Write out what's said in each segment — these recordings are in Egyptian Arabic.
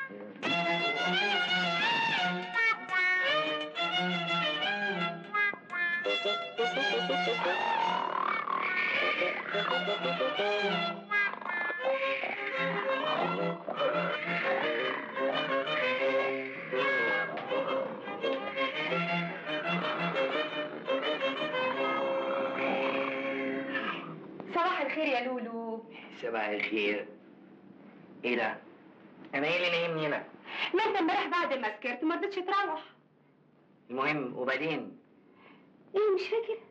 صباح الخير يا لولو صباح الخير ايه ده؟ انا ايه اللي نايمني هنا؟ ما انت امبارح بعد ما سكرت ما رضيتش تروح المهم وبعدين ايه مش فاكر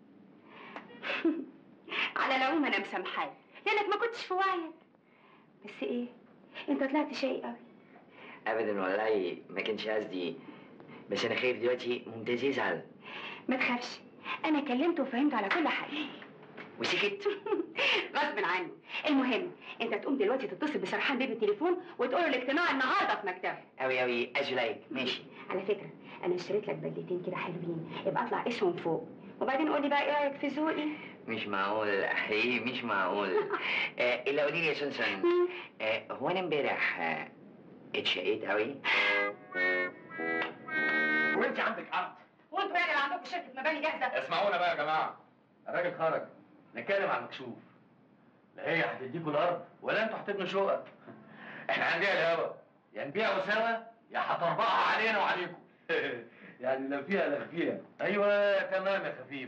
على العموم انا مسامحاك لانك ما كنتش في وعيك بس ايه انت طلعت شقي قوي ابدا والله ما كانش قصدي بس انا خايف دلوقتي ممتاز يزعل ما تخافش انا كلمته وفهمته على كل حاجه وسكت غصب عني المهم انت تقوم دلوقتي تتصل بسرحان بيه بالتليفون وتقول له الاجتماع النهارده في مكتبه اوي اوي اجلايك ماشي على فكره انا اشتريت لك بدلتين كده حلوين يبقى اطلع اسهم فوق وبعدين قولي بقى ايه رايك في ذوقي مش معقول حقيقي مش معقول آه الا قولي لي يا سنسن آه هو انا امبارح آه اتشقيت قوي وانت عندك ارض وانتوا يعني اللي عندكم شركه مباني جاهزه اسمعونا بقى يا جماعه الراجل خرج نتكلم عن مكشوف لا هي هتديكوا الارض ولا انتوا هتبنوا شقق احنا عندنا الهوا يا نبيعوا سوا يا هتربقها علينا وعليكم يعني لا فيها لا فيها ايوه تمام يا خفيف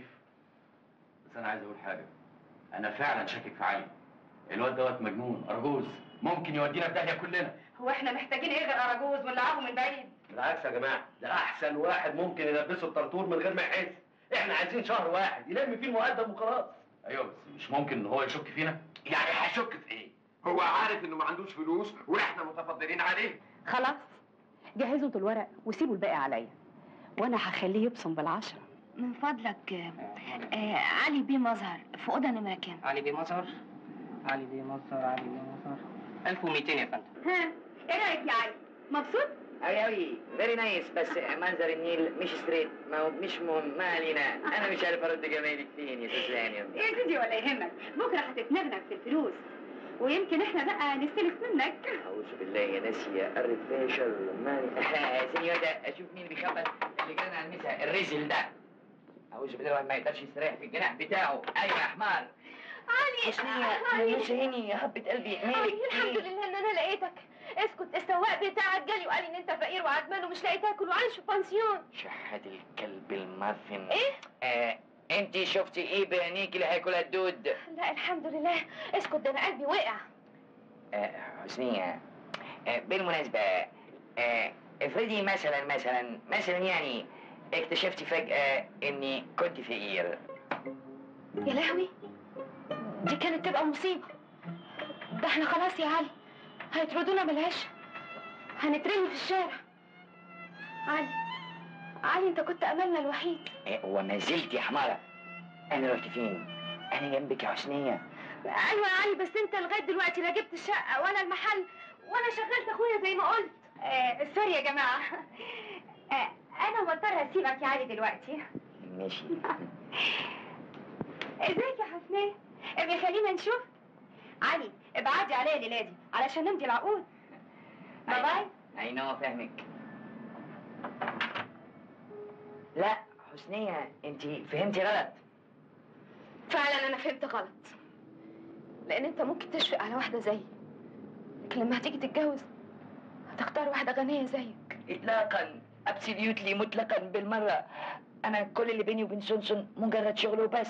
بس انا عايز اقول حاجه انا فعلا شاكك في علي الواد دوت مجنون ارجوز ممكن يودينا في داهيه كلنا هو احنا محتاجين ايه غير اراجوز ونلعبه من بعيد بالعكس يا جماعه ده احسن واحد ممكن يلبسه الطرطور من غير ما يحس احنا عايزين شهر واحد يلم فيه المقدم وخلاص ايوه بس مش ممكن ان هو يشك فينا يعني هشك في ايه؟ هو عارف انه ما عندوش فلوس واحنا متفضلين عليه خلاص جهزوا انتوا الورق وسيبوا الباقي عليا وانا هخليه يبصم بالعشره من فضلك آه، آه علي بيه مظهر في اوضه نمره كام علي بيه مظهر علي بيه مظهر علي بيه مظهر 1200 يا فندم ها ايه رايك يا علي مبسوط اوي اوي فيري نايس بس منظر النيل مش ستريت ما هو مش مهم ما علينا انا مش عارف ارد جمالك فين يا سوسان يا سيدي ولا يهمك بكره هتتنغنغ في الفلوس ويمكن احنا بقى نستلف منك اعوذ بالله يا ناسية الرفاشة الماني سنيورة اشوف مين بيخبط اللي كان على المسا الرزل ده اعوذ بالله الواحد ما يقدرش يستريح في الجناح بتاعه ايوه يا حمار علي حسنية يسهني يا حبة قلبي علي مالك الحمد لله ان انا لقيتك اسكت السواق بتاعك جالي وقال لي ان انت فقير وعدمان ومش لاقي تاكل وعايش في بانسيون شحات الكلب المافن ايه آه انت شفتي ايه بعينيك اللي هياكلها الدود لا الحمد لله اسكت ده انا قلبي وقع آه حسنية آه بالمناسبة آه افرضي مثلا مثلا مثلا يعني اكتشفتي فجأة اني كنت فقير يا لهوي دي كانت تبقى مصيبه ده احنا خلاص يا علي هيطردونا بالعشاء هنترمي في الشارع علي علي انت كنت املنا الوحيد آه وما زلت يا حمارة انا رحت فين انا جنبك يا حسنية ايوه يا علي بس انت لغايه دلوقتي لا جبت الشقه ولا المحل ولا شغلت اخويا زي ما قلت آه سوري يا جماعه آه انا مضطره اسيبك يا علي دلوقتي ماشي ازيك يا حسنية ابقي خلينا نشوف علي ابعدي عليا الليله دي علشان نمضي العقود باي باي اي نو فاهمك لا حسنية انت فهمتي غلط فعلا انا فهمت غلط لان انت ممكن تشفق على واحده زيي لكن لما هتيجي تتجوز هتختار واحده غنيه زيك اطلاقا ابسوليوتلي مطلقا بالمرة انا كل اللي بيني وبين سونسون مجرد شغل وبس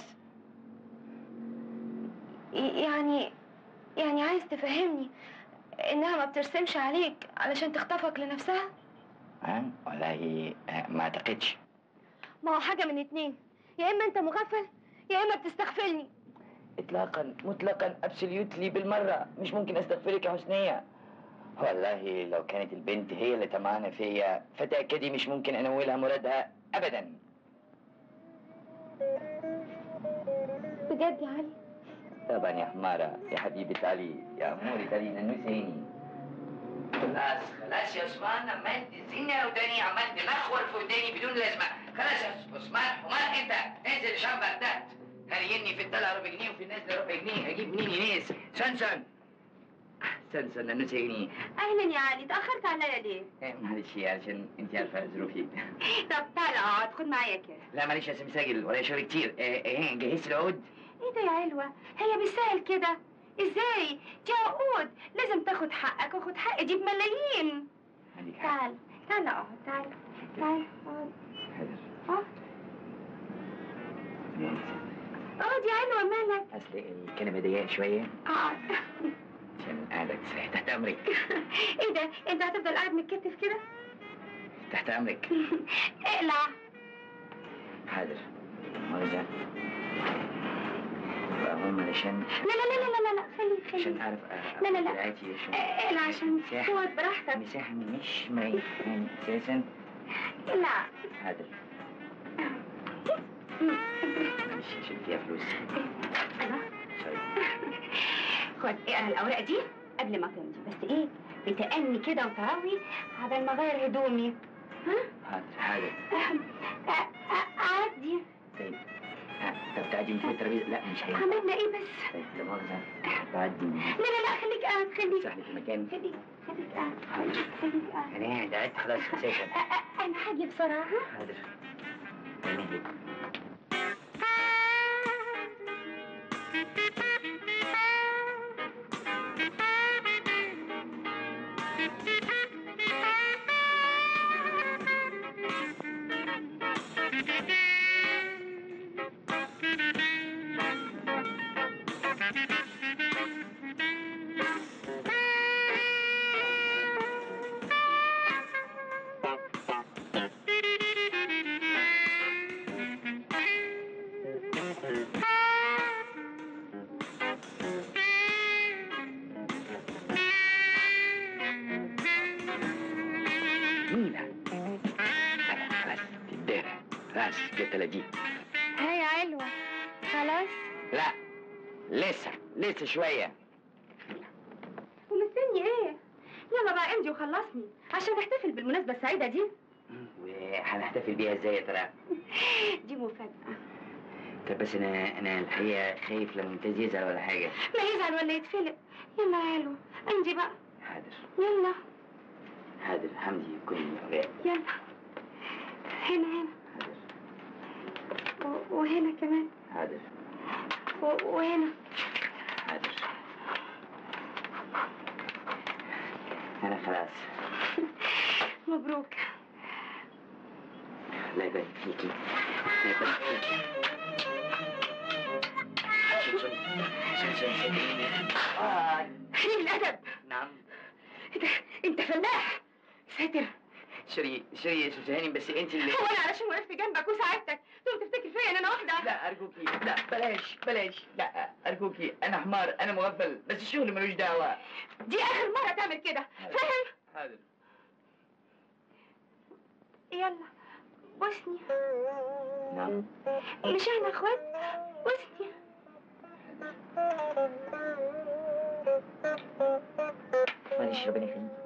ي- يعني يعني عايز تفهمني انها ما بترسمش عليك علشان تخطفك لنفسها ها والله آه، ما اعتقدش ما هو حاجه من اتنين يا اما انت مغفل يا اما بتستغفلني اطلاقا مطلقا ابسوليوتلي بالمرة مش ممكن استغفرك يا حسنية والله لو كانت البنت هي اللي طمعانة فيا فتأكدي مش ممكن انولها مرادها ابدا بجد يا علي طبعا يا حمارة يا حبيبة علي يا أموري تالي ننوسيني خلاص خلاص يا عثمان عمال تزيني وداني عمال تنخور في وداني بدون لازمة خلاص يا عثمان حمار انت انزل شنبك تحت هريني في الدولار ربع جنيه وفي الناس ربع جنيه هجيب منين ينيس سنسن استنى استنى نسيني اهلا يا علي تاخرت عليا ليه إيه، معلش علشان انت عارفه ظروفي طب تعال اقعد خد معايا كده لا معلش يا سامي ساجل ولا شغل كتير إيه، ايه جهزت العود ايه ده يا علوة هي بالسهل كده ازاي دي عقود لازم تاخد حقك واخد حقي دي بملايين عندك حق تعال تعال اقعد تعال تعال اقعد حاضر اقعد اقعد يا علوة مالك اصل الكلمه ضيقه شويه اقعد عشان قاعدك صحيح تحت امرك ايه ده انت هتفضل قاعد متكتف كده تحت امرك اقلع حاضر مؤاخذة هم علشان لا لا لا لا لا لا خلي عشان خلي اعرف أ- لا، لا، لا. دراعتي عشان اقلع عشان مساحة. تقعد براحتك مساحة مش مريح يعني اساسا اقلع حاضر معلش عشان فيها فلوس أنا سوري خد اقرا الاوراق دي قبل ما تمضي بس ايه بتأني كده وتراوي عبال ما اغير هدومي ها حاضر حاضر أ- أ- عادي طيب ها، طب تعدي من فوق الترابيزة لا مش هينفع عملنا ايه بس طيب لا مؤاخذة بعدي من لا لا لا خليك قاعد خليك صحني في المكان خليك خليك قاعد حاضر خليك قاعد انا قاعد قاعد خلاص اساسا أ- أ- انا هاجي بسرعه ها حاضر أنا مينا خلاص خلاص تديرها خلاص جت دي ها يا علوة خلاص لا لسه لسه شوية ومستني ايه يلا بقى امضي وخلصني عشان نحتفل بالمناسبة السعيدة دي وهنحتفل بيها ازاي يا ترى؟ دي مفاجأة طب بس انا انا الحقيقة خايف لو ممتاز يزعل ولا حاجة لا يزعل ولا يتفلق يلا يا علوة امضي بقى حاضر يلا حاضر حمدي كل الأوراق يلا هنا هنا حاضر و- وهنا كمان حاضر و- وهنا حاضر أنا خلاص مبروك الله يبارك فيكي الله يبارك فيكي سوري سوري سوري سوري آه خليل الأدب نعم إيه ده أنت فلاح ساتر سوري سوري يا سوسهاني بس انت اللي هو أنا علشان وقفت جنبك وساعدتك تقوم تفتكر فيا إن أنا واحدة لا ارجوكي لا بلاش بلاش لا ارجوكي انا حمار انا مغفل بس الشغل ملوش دعوه دي آخر مرة تعمل كده فاهم؟ حاضر يلا بوسني نعم مش احنا اخوات بوسني معلش ربنا يخليك